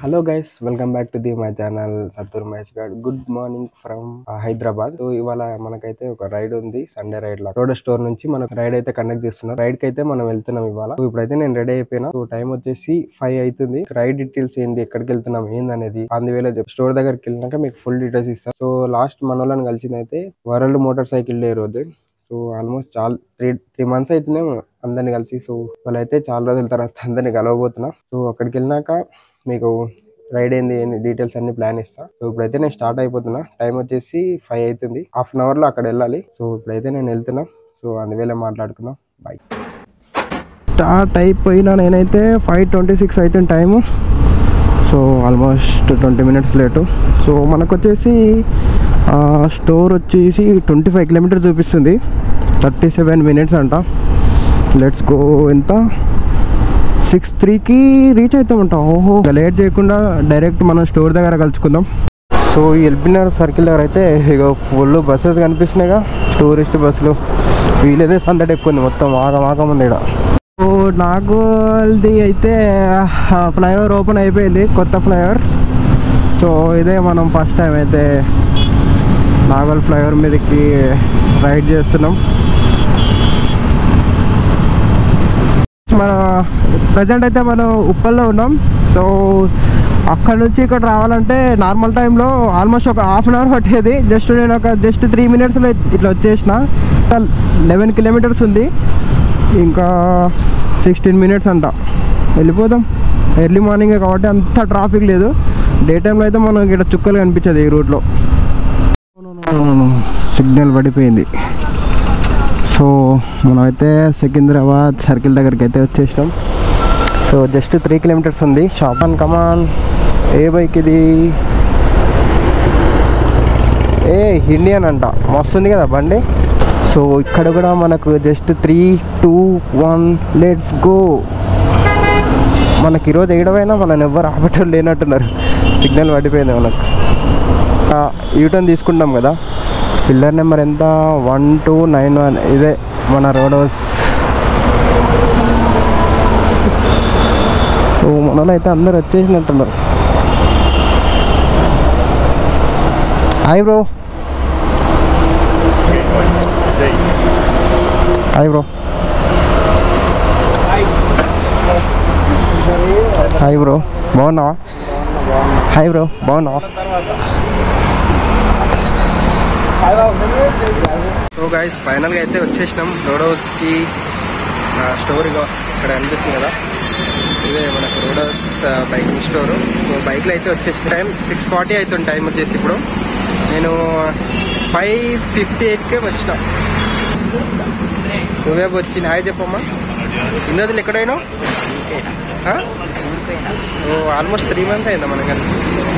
Hello guys welcome back to the my channel Sattur Mahesh Goud good morning from Hyderabad so ఇవాళ మనకైతే ఒక ride ఉంది Sunday ride లా రోడ్ స్టోర్ నుంచి మనకు రైడ్ అయితే కండక్ట్ చేస్తున్నారు రైడ్ కి అయితే మనం వెళ్తున్నాం ఇవాళ సో ఇప్పుడైతే నేను రెడీ అయిపోయినా సో టైం వచ్చేసి ఫైవ్ అవుతుంది రైడ్ డీటెయిల్స్ ఏంది ఎక్కడికి వెళ్తున్నాం ఏంది అనేది అందువేళ స్టోర్ దగ్గరికి వెళ్ళినాక మీకు ఫుల్ డీటెయిల్స్ ఇస్తాను సో లాస్ట్ మన వాళ్ళని కలిసింది అయితే వరల్డ్ మోటార్ సైకిల్ డే రోజు సో ఆల్మోస్ట్ చాలా త్రీ త్రీ మంత్స్ అవుతున్నాయి అందరిని కలిసి సో వాళ్ళైతే చాలా రోజుల తర్వాత అందరిని కలవబోతున్నా సో అక్కడికి వెళ్ళినాక మీకు రైడ్ ఏంది ఏంది డీటెయిల్స్ అన్ని ప్లాన్ ఇస్తా సో ఇప్పుడైతే నేను స్టార్ట్ అయిపోతున్నా టైం వచ్చేసి ఫైవ్ అవుతుంది హాఫ్ అన్ అవర్ లో అక్కడ వెళ్ళాలి సో ఇప్పుడైతే నేను వెళ్తున్నా సో అందువేళ మాట్లాడుకుందాం బాయ్ స్టార్ట్ అయిపోయినా నేనైతే ఫైవ్ ట్వంటీ సిక్స్ అవుతుంది time so almost twenty minutes late so మనకు వచ్చేసి స్టోర్ వచ్చేసి ట్వంటీ ఫైవ్ కిలోమీటర్ చూపిస్తుంది థర్టీ సెవెన్ మినిట్స్ అంట లెట్స్ గో ఎంత సిక్స్ త్రీకి రీచ్ అవుతామంట ఓహో లేట్ చేయకుండా డైరెక్ట్ మనం స్టోర్ దగ్గర కలుసుకుందాం సో ఈ ఎల్బినార్ సర్కిల్ దగ్గర అయితే ఇక ఫుల్ బస్సెస్ కనిపిస్తున్నాయిగా టూరిస్ట్ బస్సులు వీలైతే సందడి ఎక్కువ ఉంది మొత్తం ఆగం ఆగం ఉంది ఇక్కడ సో నాగోల్ది అయితే ఫ్లైఓవర్ ఓపెన్ అయిపోయింది కొత్త ఫ్లైఓవర్ సో ఇదే మనం ఫస్ట్ టైం అయితే నాగోల్ ఫ్లైఓవర్ మీదకి రైడ్ చేస్తున్నాం మన ప్రజెంట్ అయితే మనం ఉప్పల్లో ఉన్నాం సో అక్కడ నుంచి ఇక్కడ రావాలంటే నార్మల్ టైంలో ఆల్మోస్ట్ ఒక హాఫ్ అన్ అవర్ పట్టేది జస్ట్ నేను ఒక జస్ట్ త్రీ మినిట్స్లో ఇట్లా వచ్చేసిన లెవెన్ కిలోమీటర్స్ ఉంది ఇంకా సిక్స్టీన్ మినిట్స్ అంట వెళ్ళిపోదాం ఎర్లీ మార్నింగే కాబట్టి అంత ట్రాఫిక్ లేదు డే టైంలో అయితే మనం ఇక్కడ చుక్కలు కనిపించదు ఈ రూట్లో సిగ్నల్ పడిపోయింది సో మనమైతే సికింద్రాబాద్ సర్కిల్ దగ్గరికి అయితే వచ్చేసినాం సో జస్ట్ త్రీ కిలోమీటర్స్ ఉంది shop and come on a bike ఇది ఏ ఇండియన్ అంట మస్తుంది కదా బండి సో ఇక్కడ కూడా మనకు just three two one let's go మనకి ఈరోజు ఏడవైనా మనని ఎవ్వరు ఆపటం లేనట్టున్నారు సిగ్నల్ పడిపోయింది మనకు యూటర్న్ తీసుకుంటాం కదా పిల్లర్ నెంబర్ ఎంత వన్ టూ నైన్ వన్ ఇదే మన రోడ్ హౌస్ సో మనలో అయితే అందరు వచ్చేసినట్టున్నారు hi bro hi bro hi bro బాగున్నావా హాయ్ బ్రో బాగున్నావా సో గైస్ ఫైనల్గా అయితే వచ్చేసినాం రోడ్ హౌస్కి స్టోర్ ఇక్కడ అనిపిస్తుంది కదా ఇదే మనకు road house biking store so బైక్లో అయితే వచ్చేసి టైం సిక్స్ ఫార్టీ అవుతుంది టైం వచ్చేసి ఇప్పుడు నేను ఫైవ్ ఫిఫ్టీ ఎయిట్కే వచ్చిన నువ్వే వచ్చి హాయ్ చెప్పమ్మా ఇన్ని రోజులు ఎక్కడైనా సో ఆల్మోస్ట్ త్రీ మంత్స్ అయిందా మనం కలిసి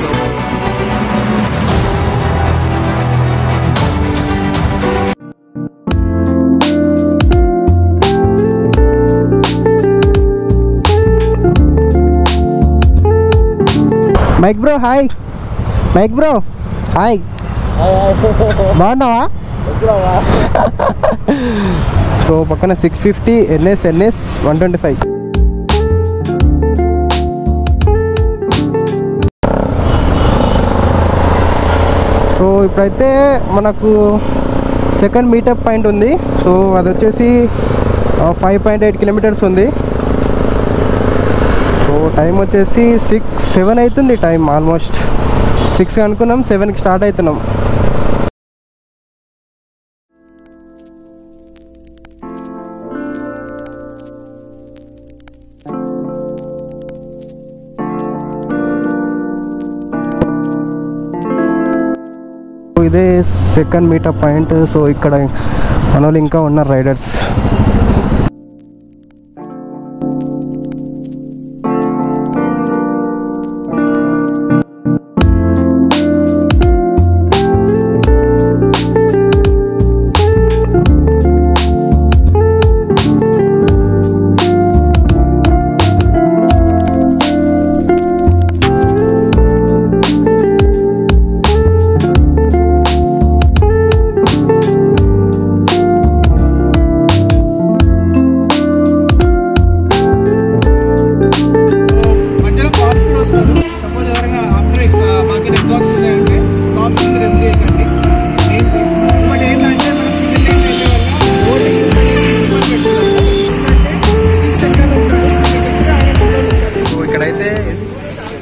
Mike bro hi Mike bro hi బాగున్నావా సో పక్కన six fifty NS NS one twenty five so ఇప్పుడైతే మనకు సెకండ్ మీటప్ పాయింట్ ఉంది సో అది వచ్చేసి ఫైవ్ పాయింట్ ఎయిట్ కిలోమీటర్స్ ఉంది సో టైం వచ్చేసి సిక్స్ సెవెన్ అవుతుంది టైం ఆల్మోస్ట్ సిక్స్ అనుకున్నాం సెవెన్కి స్టార్ట్ అవుతున్నాం ఇదే సెకండ్ మీటప్ పాయింట్ సో ఇక్కడ మన వాళ్ళు ఇంకా ఉన్నారు రైడర్స్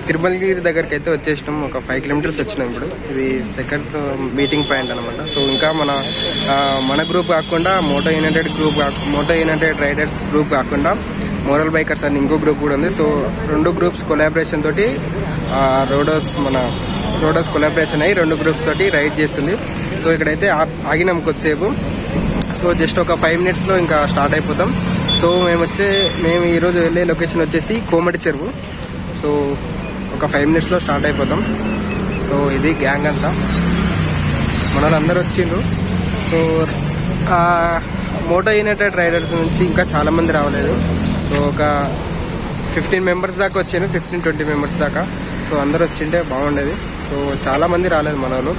తిరుమలగిరి దగ్గరికి అయితే వచ్చేసినాం ఒక ఫైవ్ కిలోమీటర్స్ వచ్చినాం ఇప్పుడు ఇది సెకండ్ మీటింగ్ పాయింట్ అనమాట సో ఇంకా మన ఆ, మన గ్రూప్ కాకుండా మోటో యునైటెడ్ గ్రూప్ కాకు- మోటో యునైటెడ్ రైడర్స్ గ్రూప్ కాకుండా మోరల్ బైకర్స్ అని ఇంకో గ్రూప్ కూడా ఉంది సో రెండు గ్రూప్స్ కొలాబరేషన్ తోటి ఆ, రోడోస్ మన రోడోస్ కొలాబరేషన్ అయ్యి రెండు గ్రూప్స్ తోటి రైడ్ చేస్తుంది సో ఇక్కడైతే ఆ- ఆగినాం కొద్దిసేపు సో జస్ట్ ఒక ఫైవ్ మినిట్స్ లో ఇంకా స్టార్ట్ అయిపోతాం సో మేము వచ్చే మేము ఈరోజు వెళ్ళే లొకేషన్ వచ్చేసి కోమటి చెరువు సో ఒక ఫైవ్ మినిట్స్ లో స్టార్ట్ అయిపోతాం సో ఇది గ్యాంగ్ అంతా మన వాళ్ళందరూ వచ్చిండ్రు సో ఆ, మోటో యునైటెడ్ రైడర్స్ నుంచి ఇంకా చాలా మంది రావలేదు సో ఒక ఫిఫ్టీన్ మెంబర్స్ దాకా వచ్చాను ఫిఫ్టీన్ ట్వంటీ మెంబర్స్ దాకా సో అందరూ వచ్చింటే బాగుండేది సో చాలా మంది రాలేదు మన వాళ్ళు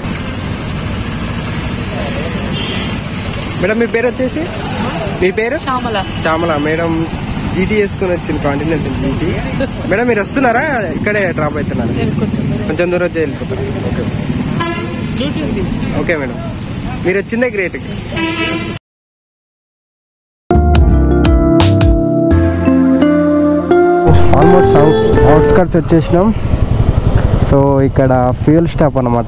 మేడం మీ పేరు వచ్చేసి మీ పేరు శ్యామల శ్యామల మేడం జీటీ వేసుకుని వచ్చింది కాంటినెంటల్ జీటీ మేడం మీరు వస్తున్నారా ఇక్కడే డ్రాప్ అవుతున్నారు నేను కొంచెం కొంచెం దూరం వచ్చి వెళ్ళిపోతారు ఓకే డ్యూటీ ఉంది ఓకే మేడం మీరు వచ్చిందే గ్రేట్ ఆల్మోస్ట్ అవుట్ అవుట్స్కట్స్ వచ్చేసినాం సో ఇక్కడ ఫ్యూయల్ స్టాప్ అనమాట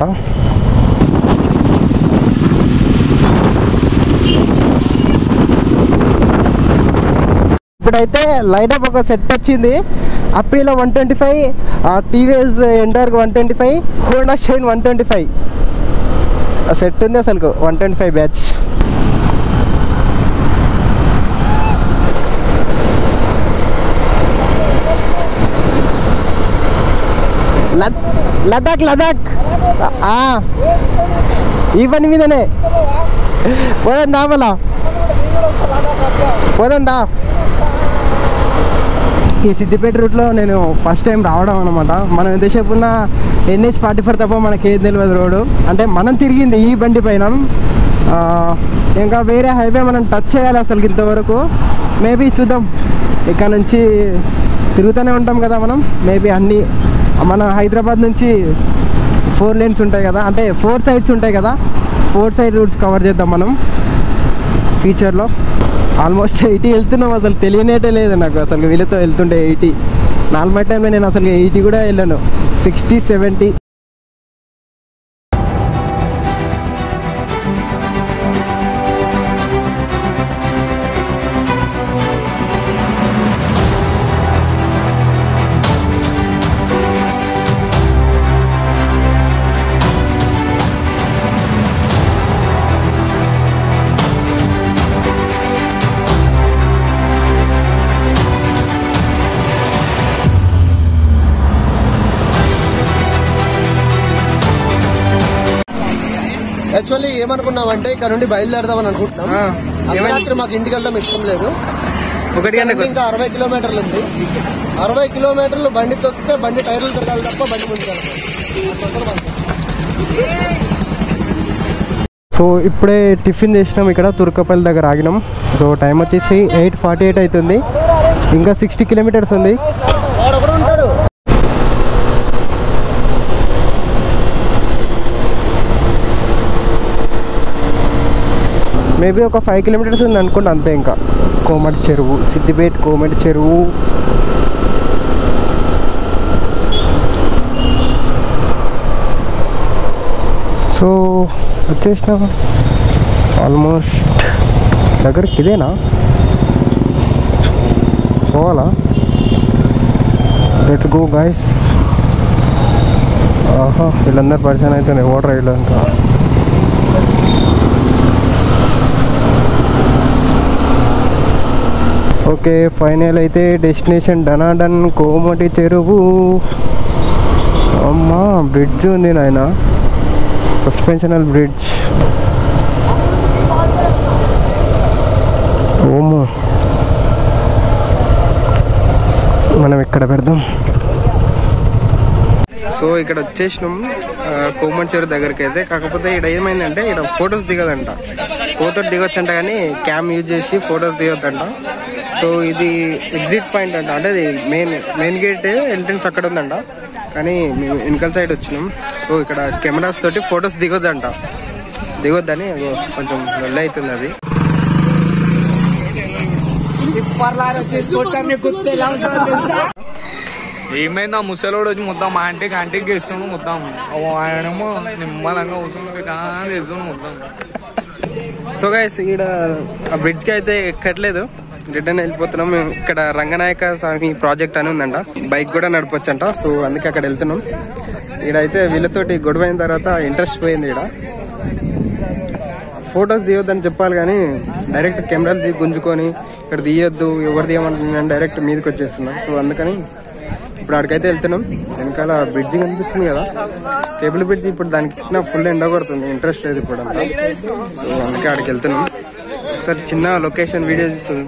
ఇప్పుడైతే లైట్ అప్ ఒక సెట్ వచ్చింది Aprilia one twenty five TVS Ntorq one twenty five Honda Shine one twenty five set ఉంది అసలు వన్ ట్వంటీ ఫైవ్ బ్యాచ్ లద్- లదాక్ లదాక్ ఆ, ఈ పని మీదనే పోదందా మళ్ళా పోదందా ఈ సిద్దిపేట రూట్లో నేను ఫస్ట్ టైం రావడం అనమాట మనం ఎంతసేపు ఉన్న ఎన్హెచ్ ఫార్టీ ఫోర్ తప్ప మనకి ఏది తెలియదు రోడ్డు అంటే మనం తిరిగింది ఈ బండి పైన ఆ, ఇంకా వేరే హైవే మనం టచ్ చేయాలి అసలు ఇంతవరకు మేబీ చూద్దాం ఇక్కడ నుంచి తిరుగుతూనే ఉంటాం కదా మనం మేబీ అన్నీ మన హైదరాబాద్ నుంచి ఫోర్ లేన్స్ ఉంటాయి కదా అంటే ఫోర్ సైడ్స్ ఉంటాయి కదా ఫోర్ సైడ్ రూట్స్ కవర్ చేద్దాం మనం ఫ్యూచర్లో ఆల్మోస్ట్ ఎయిటీ వెళ్తున్నాం అసలు తెలియనేటే లేదు నాకు అసలు వీళ్ళతో వెళ్తుండే ఎయిటీ నార్మల్ టైంలో నేను అసలు ఎయిటీ కూడా వెళ్ళాను సిక్స్టీ సెవెంటీ యాక్చువల్లీ ఏమనుకున్నామంటే ఇక్కడ నుండి బయలుదేరదామని అనుకుంటున్నాం ఆ, అర్ధరాత్రి మాకు ఇంటికి వెళ్ళడం ఇష్టం లేదు ఒకటి ఇక్కడ నుండి ఇంకా అరవై కిలోమీటర్లు ఉంది అరవై కిలోమీటర్లు బండి తొక్కితే బండి టైర్లు తిరగాలి తప్ప బండి ముందుకు వెళ్ళదు. సో ఇప్పుడే టిఫిన్ చేసినాం ఇక్కడ తుర్కపల్లి దగ్గర ఆగినాం సో టైం వచ్చేసి ఎయిట్ ఫార్టీ ఎయిట్ అవుతుంది ఇంకా సిక్స్టీ కిలోమీటర్స్ ఉంది వాడు ఒకడు ఉంటాడు మేబీ ఒక ఫైవ్ కిలోమీటర్స్ ఉంది అనుకోండి అంతే ఇంకా కోమటి చెరువు సిద్దిపేట కోమటి చెరువు సో వచ్చేసినాం ఆల్మోస్ట్ దగ్గరికి ఇదేనా పోవాలా లెట్స్ గో గాయస్ ఆహా వీళ్ళందరూ పరిచయం అయితే ఓటర్ రైడ్లో అంతా ఓకే ఫైనల్ అయితే డెస్టినేషన్ డనాడన్ కోమటి చెరువు అమ్మా బ్రిడ్జ్ ఉంది నాయన సస్పెన్షనల్ బ్రిడ్జ్ ఓమో మనం ఇక్కడ పెడదాం సో ఇక్కడ వచ్చేసినాం ఆ, కోమటి చెరువు దగ్గరికి అయితే కాకపోతే ఇక్కడ ఏమైందంటే ఇక్కడ ఫొటోస్ దిగదంట ఫోటో దిగొచ్చంట కానీ క్యామ్ యూజ్ చేసి ఫొటోస్ దిగొద్దంట సో ఇది ఎగ్జిట్ పాయింట్ అంట అంటే ఇది మెయిన్ మెయిన్ గేట్ ఎంట్రన్స్ అక్కడ ఉందంట కానీ మేము వెనకాల సైడ్ వచ్చినాం సో ఇక్కడ కెమెరాస్ తోటి ఫొటోస్ దిగొద్దంట దిగొద్దని అగో కొంచెం వెళ్ళ అవుతుంది అది ఏమైంది ఆ ముసలోడు వచ్చి మొత్తం మా ఇంటికి ఆంటీకి చేస్తున్నాడు మొత్తం ఓ ఆయనేమో నిమ్మలంగా కూర్చుని కానీ చేస్తున్నాడు మొత్తం సో గైస్ ఇక్కడ ఆ బ్రిడ్జ్కి అయితే ఎక్కట్లేదు రిటర్న్ వెళ్ళిపోతున్నాం మేము ఇక్కడ రంగనాయక స్వామి ప్రాజెక్ట్ అని ఉందంట బైక్ కూడా నడపొచ్చంట సో అందుకే అక్కడ వెళ్తున్నాం ఈడైతే వీళ్ళతోటి గొడవ అయిన తర్వాత ఇంట్రెస్ట్ పోయింది ఇక్కడ ఫొటోస్ తీయొద్దని చెప్పాలి కానీ డైరెక్ట్ కెమెరాలు తీ గుంజుకొని ఇక్కడ తీయొద్దు ఎవరు తీయమంటున్నాను డైరెక్ట్ మీదకి వచ్చేస్తున్నాం సో అందుకని ఇప్పుడు ఆడికైతే వెళ్తున్నాం వెనకాల బ్రిడ్జ్ కనిపిస్తుంది కదా కేబుల్ బ్రిడ్జ్ ఇప్పుడు దానికి నా ఫుల్ ఎండ కొడుతుంది ఇంట్రెస్ట్ లేదు ఇప్పుడు అంతా సో అందుకే ఆడికి వెళ్తున్నాం సార్ చిన్న లొకేషన్ వీడియో తీస్తుంది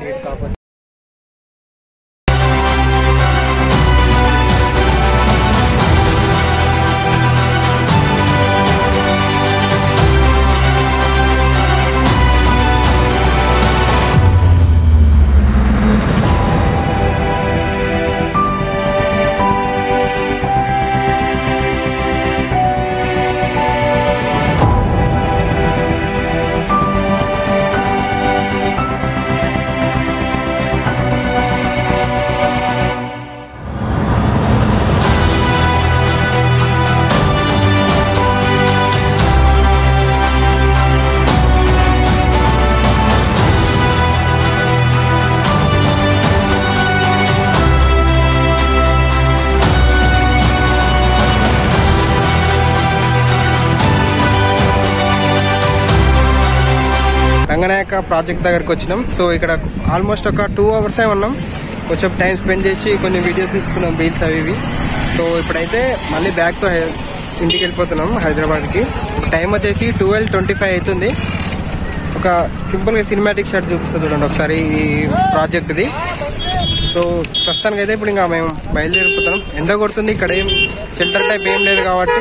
రంగనాయక ప్రాజెక్ట్ దగ్గరకు వచ్చినాం సో ఇక్కడ ఆల్మోస్ట్ ఒక టూ అవర్స్ ఉన్నాం కొంచెం టైం స్పెండ్ చేసి కొన్ని వీడియోస్ తీసుకున్నాం రీల్స్ అవి ఇవి సో ఇప్పుడైతే మళ్ళీ బ్యాక్ తో హై- ఇంటికి వెళ్ళిపోతున్నాం హైదరాబాద్కి టైం వచ్చేసి ట్వెల్వ్ ట్వంటీ ఫైవ్ అవుతుంది ఒక సింపుల్గా సినిమాటిక్ షాట్ చూపిస్తుంది చూడండి ఒకసారి ఈ ప్రాజెక్ట్ది సో ప్రస్తుతానికి అయితే ఇప్పుడు ఇంకా మేము బయలుదేరిపోతున్నాం ఎండ కొడుతుంది ఇక్కడ ఏం షెల్టర్ టైప్ ఏం లేదు కాబట్టి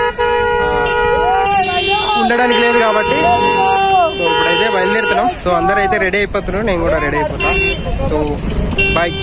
ఆ, ఉండడానికి లేదు కాబట్టి సో ఇప్పుడైతే బయలుదేరుతున్నాం సో అందరూ అయితే రెడీ అయిపోతున్నారు నేను కూడా రెడీ అయిపోతా సో బాయ్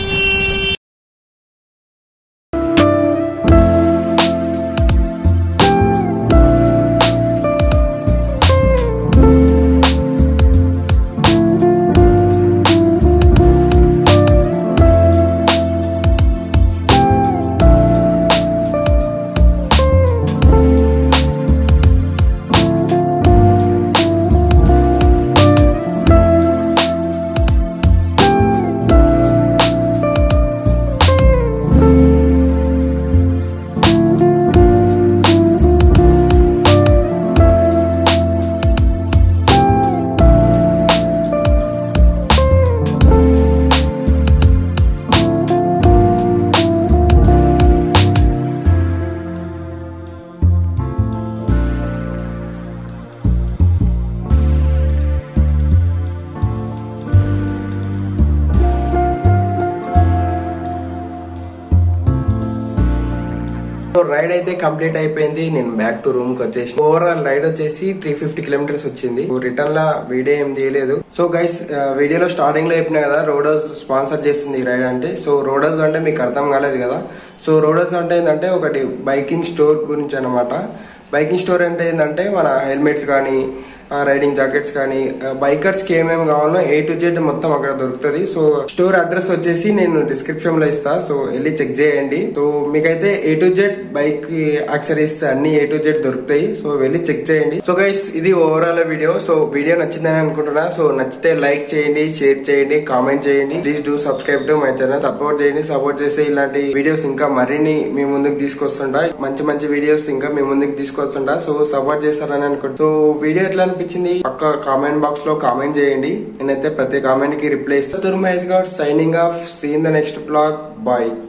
సో రైడ్ అయితే కంప్లీట్ అయిపోయింది నేను బ్యాక్ టు రూమ్ కి వచ్చేసి ఓవరాల్ రైడ్ వచ్చేసి త్రీ ఫిఫ్టీ కిలోమీటర్స్ వచ్చింది రిటర్న్ లా వీడియో ఏం చేయలేదు సో గైస్ వీడియోలో స్టార్టింగ్ లో చెప్పిన కదా రోడోస్ స్పాన్సర్ చేస్తుంది ఈ రైడ్ అంటే సో రోడోస్ అంటే మీకు అర్థం కాలేదు కదా సో రోడోస్ అంటే ఏంటంటే ఒకటి బైకింగ్ స్టోర్ గురించి అనమాట బైకింగ్ స్టోర్ అంటే ఏంటంటే మన హెల్మెట్స్ కానీ రైడింగ్ జాకెట్స్ కానీ బైకర్స్ కి ఏమేమి కావాలో ఏ టు జెడ్ మొత్తం అక్కడ దొరుకుతుంది సో స్టోర్ అడ్రస్ వచ్చేసి నేను డిస్క్రిప్షన్ లో ఇస్తా సో వెళ్ళి చెక్ చేయండి సో మీకైతే A to Z bike accessories అన్ని ఏ టు జెడ్ దొరుకుతాయి సో వెళ్ళి చెక్ చేయండి సో గైస్ ఇది ఓవరాల్ వీడియో సో వీడియో నచ్చిందని అనుకుంటున్నా సో నచ్చితే లైక్ చేయండి షేర్ చేయండి కామెంట్ చేయండి please do subscribe to my channel support చేయండి సపోర్ట్ చేస్తే ఇలాంటి వీడియోస్ ఇంకా మరిన్ని మీ ముందుకు తీసుకొస్తుంటా మంచి మంచి వీడియోస్ ఇంకా మీ ముందుకు తీసుకొస్తుంటా సో సపోర్ట్ చేస్తారని అనుకుంటా సో వీడియో ఎట్లా అనిపించింది పక్క కామెంట్ బాక్స్ లో కామెంట్ చేయండి నేనైతే ప్రతి కామెంట్ కి రిప్లై ఇస్తా Turmesh Goud signing off seen the next blog bye